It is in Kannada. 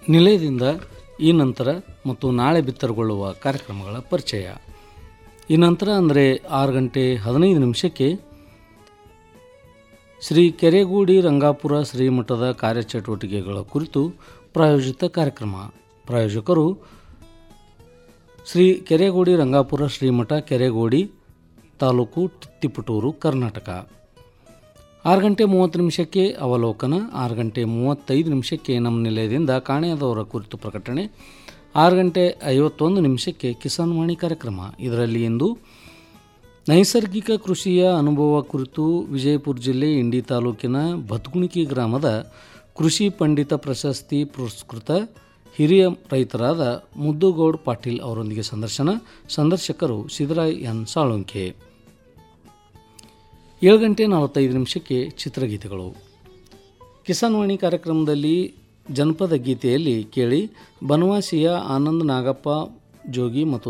ನಿಲಯದಿಂದ ಈ ನಂತರ ಮತ್ತು ನಾಳೆ ಬಿತ್ತರಗೊಳ್ಳುವ ಕಾರ್ಯಕ್ರಮಗಳ ಪರಿಚಯ ಈ ನಂತರ ಅಂದರೆ ಆರು ಗಂಟೆ ಹದಿನೈದು ನಿಮಿಷಕ್ಕೆ ಶ್ರೀ ಕೆರೆಗೂಡಿ ರಂಗಾಪುರ ಶ್ರೀಮಠದ ಕಾರ್ಯಚಟುವಟಿಕೆಗಳ ಕುರಿತು ಪ್ರಾಯೋಜಿತ ಕಾರ್ಯಕ್ರಮ ಪ್ರಾಯೋಜಕರು ಶ್ರೀ ಕೆರೆಗೋಡಿ ರಂಗಾಪುರ ಶ್ರೀಮಠ ಕೆರೆಗೋಡಿ ತಾಲೂಕು ತಿಪ್ಪಟೂರು ಕರ್ನಾಟಕ ಆರು ಗಂಟೆ ಮೂವತ್ತು ನಿಮಿಷಕ್ಕೆ ಅವಲೋಕನ ಆರು ಗಂಟೆ ಮೂವತ್ತೈದು ನಿಮಿಷಕ್ಕೆ ನಮ್ಮ ನಿಲಯದಿಂದ ಕಾಣೆಯಾದವರ ಕುರಿತು ಪ್ರಕಟಣೆ ಆರು ಗಂಟೆ ಐವತ್ತೊಂದು ನಿಮಿಷಕ್ಕೆ ಕಿಸಾನ್ ವಾಣಿ ಕಾರ್ಯಕ್ರಮ ಇದರಲ್ಲಿ ಇಂದು ನೈಸರ್ಗಿಕ ಕೃಷಿಯ ಅನುಭವ ಕುರಿತು ವಿಜಯಪುರ ಜಿಲ್ಲೆ ಇಂಡಿ ತಾಲೂಕಿನ ಬತ್ಗುಣಿಕಿ ಗ್ರಾಮದ ಕೃಷಿ ಪಂಡಿತ ಪ್ರಶಸ್ತಿ ಪುರಸ್ಕೃತ ಹಿರಿಯ ರೈತರಾದ ಮುದ್ದುಗೌಡ್ ಪಾಟೀಲ್ ಅವರೊಂದಿಗೆ ಸಂದರ್ಶನ ಸಂದರ್ಶಕರು ಸಿದ್ದರಾಯ್ ಎನ್ ಸಾಳುಂಕೆ ಏಳು ಗಂಟೆ ನಲವತ್ತೈದು ನಿಮಿಷಕ್ಕೆ ಚಿತ್ರಗೀತೆಗಳು ಕಿಸಾನ್ ವಾಣಿ ಕಾರ್ಯಕ್ರಮದಲ್ಲಿ ಜನಪದ ಗೀತೆಯಲ್ಲಿ ಕೇಳಿ ಬನವಾಸಿಯ ಆನಂದ್ ನಾಗಪ್ಪ ಜೋಗಿ ಮತ್ತು